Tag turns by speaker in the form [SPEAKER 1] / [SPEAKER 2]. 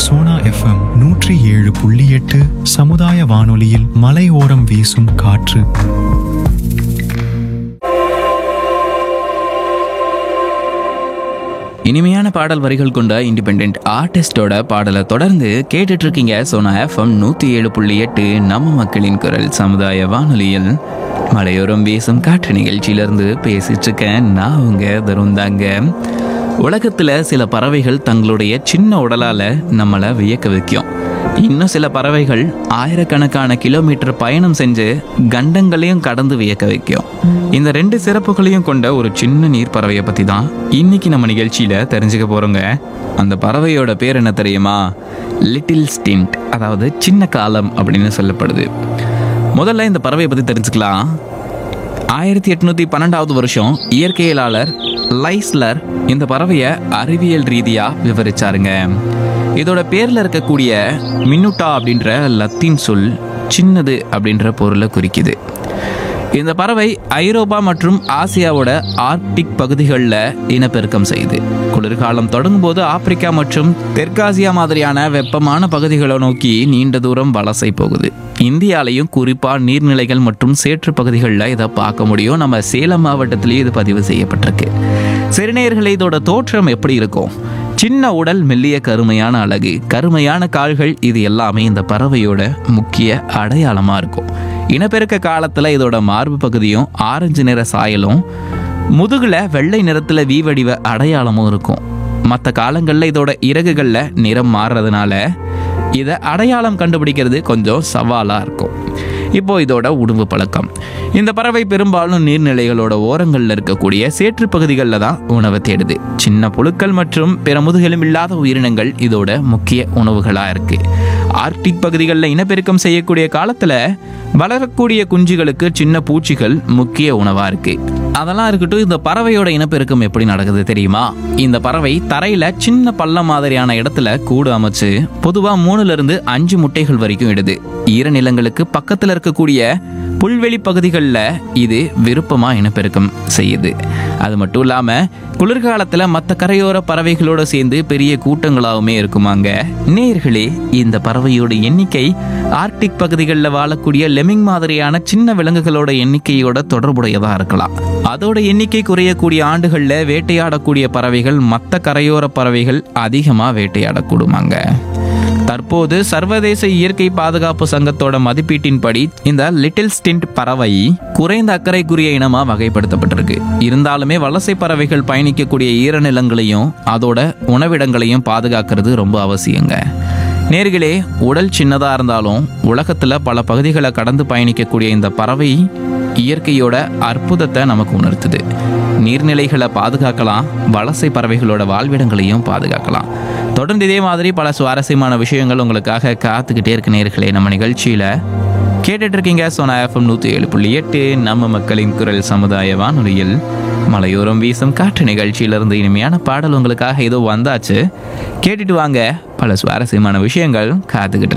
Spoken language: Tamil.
[SPEAKER 1] சோனா எஃப்எம் நூற்றி ஏழு புள்ளி எட்டு சமுதாய வானொலியில் மலையோரம் வீசும் காற்று
[SPEAKER 2] இனிமையான பாடல் வரிகள் கொண்ட இண்டிபெண்ட் ஆர்டிஸ்டோட பாடலை தொடர்ந்து கேட்டுட்டு இருக்கீங்க சோனா எஃப்எம் நூற்றி ஏழு புள்ளி எட்டு நம்ம மக்களின் குரல் சமுதாய வானொலியில் மலையோரம் வீசும் காற்று நிகழ்ச்சியிலிருந்து பேசிட்டு இருக்கேன் நான் உங்க தருந்தாங்க உலகத்தில் சில பறவைகள் தங்களுடைய சின்ன உடலால் நம்மளை வியக்க வைக்கும் இன்னும் சில பறவைகள் ஆயிரக்கணக்கான கிலோமீட்டர் பயணம் செஞ்சு கண்டங்களையும் கடந்து வியக்க வைக்கும் இந்த ரெண்டு சிறப்புகளையும் கொண்ட ஒரு சின்ன நீர் பறவையை பற்றி தான் இன்னைக்கு நம்ம நிகழ்ச்சியில் தெரிஞ்சுக்க போகிறோங்க அந்த பறவையோட பேர் என்ன தெரியுமா லிட்டில் ஸ்டிண்ட் அதாவது சின்ன காலம் அப்படின்னு சொல்லப்படுது முதல்ல இந்த பறவையை பற்றி தெரிஞ்சுக்கலாம் ஆயிரத்தி எட்நூத்தி பன்னெண்டாவது வருஷம் இயற்கையியலாளர் லைஸ்லர் இந்த பறவையை அறிவியல் ரீதியா விவரிச்சாருங்க இதோட பேர்ல இருக்கக்கூடிய மின்னுட்டா அப்படின்ற லத்தீன் சொல் சின்னது அப்படின்ற பொருளை குறிக்குது இந்த பறவை ஐரோப்பா மற்றும் ஆசியாவோட ஆர்க்டிக் பகுதிகளில் இனப்பெருக்கம் செய்யுது குளிர்காலம் தொடங்கும் போது ஆப்பிரிக்கா மற்றும் தெற்காசியா மாதிரியான வெப்பமான பகுதிகளை நோக்கி நீண்ட தூரம் வலசை போகுது இந்தியாலையும் குறிப்பாக நீர்நிலைகள் மற்றும் சேற்று பகுதிகளில் இதை பார்க்க முடியும் நம்ம சேலம் மாவட்டத்திலேயே இது பதிவு செய்யப்பட்டிருக்கு சிறுநேயர்களே இதோட தோற்றம் எப்படி இருக்கும் சின்ன உடல் மெல்லிய கருமையான அழகு கருமையான கால்கள் இது எல்லாமே இந்த பறவையோட முக்கிய அடையாளமாக இருக்கும் இனப்பெருக்க காலத்தில் இதோட மார்பு பகுதியும் ஆரஞ்சு நிற சாயலும் முதுகுல வெள்ளை நிறத்தில் வி வடிவ அடையாளமும் இருக்கும் மற்ற காலங்களில் இதோட இறகுகளில் நிறம் மாறுறதுனால இதை அடையாளம் கண்டுபிடிக்கிறது கொஞ்சம் சவாலாக இருக்கும் இப்போ இதோட உணவு பழக்கம் இந்த பறவை பெரும்பாலும் நீர்நிலைகளோட ஓரங்களில் இருக்கக்கூடிய சேற்று பகுதிகளில் தான் உணவை தேடுது சின்ன புழுக்கள் மற்றும் பிற முதுகெலும் இல்லாத உயிரினங்கள் இதோட முக்கிய உணவுகளாக இருக்கு ஆர்க்டிக் பகுதிகளில் இனப்பெருக்கம் செய்யக்கூடிய காலத்தில் வளரக்கூடிய குஞ்சுகளுக்கு சின்ன பூச்சிகள் முக்கிய உணவாக இருக்கு அதெல்லாம் இருக்கட்டும் இந்த பறவையோட இனப்பெருக்கம் எப்படி நடக்குது தெரியுமா இந்த பறவை தரையில சின்ன பள்ளம் மாதிரியான இடத்துல கூடு அமைச்சு பொதுவா மூணுல இருந்து அஞ்சு முட்டைகள் வரைக்கும் இடுது ஈரநிலங்களுக்கு பக்கத்துல இருக்கக்கூடிய புல்வெளி பகுதிகளில் இது விருப்பமா இனப்பெருக்கம் செய்யுது அது மட்டும் இல்லாம குளிர்காலத்துல மற்ற கரையோர பறவைகளோட சேர்ந்து பெரிய கூட்டங்களாகவுமே இருக்குமாங்க நேர்களே இந்த பறவையோட எண்ணிக்கை ஆர்க்டிக் பகுதிகளில் வாழக்கூடிய லெமிங் மாதிரியான சின்ன விலங்குகளோட எண்ணிக்கையோட தொடர்புடையதா இருக்கலாம் அதோட எண்ணிக்கை குறையக்கூடிய ஆண்டுகளில் வேட்டையாடக்கூடிய பறவைகள் மற்ற கரையோர பறவைகள் அதிகமாக வேட்டையாடக்கூடுமாங்க தற்போது சர்வதேச இயற்கை பாதுகாப்பு சங்கத்தோட மதிப்பீட்டின்படி இந்த லிட்டில் ஸ்டிண்ட் பறவை குறைந்த அக்கறைக்குரிய இனமா வகைப்படுத்தப்பட்டிருக்கு இருந்தாலுமே வலசை பறவைகள் பயணிக்கக்கூடிய ஈரநிலங்களையும் அதோட உணவிடங்களையும் பாதுகாக்கிறது ரொம்ப அவசியங்க நேர்களே உடல் சின்னதா இருந்தாலும் உலகத்துல பல பகுதிகளை கடந்து பயணிக்கக்கூடிய இந்த பறவை இயற்கையோட அற்புதத்தை நமக்கு உணர்த்துது நீர்நிலைகளை பாதுகாக்கலாம் வலசை பறவைகளோட வாழ்விடங்களையும் பாதுகாக்கலாம் தொடர்ந்து இதே மாதிரி பல சுவாரஸ்யமான விஷயங்கள் உங்களுக்காக காத்துக்கிட்டே இருக்க நேர்களே நம்ம நிகழ்ச்சியில கேட்டுட்டு இருக்கீங்க சோனா எஃப்எம் நூற்றி ஏழு புள்ளி எட்டு நம்ம மக்களின் குரல் சமுதாய வானொலியில் மலையோரம் வீசும் காற்று நிகழ்ச்சியிலிருந்து இனிமையான பாடல் உங்களுக்காக ஏதோ வந்தாச்சு கேட்டுட்டு வாங்க பல சுவாரஸ்யமான விஷயங்கள் காத்துக்கிட்டு இருக்கு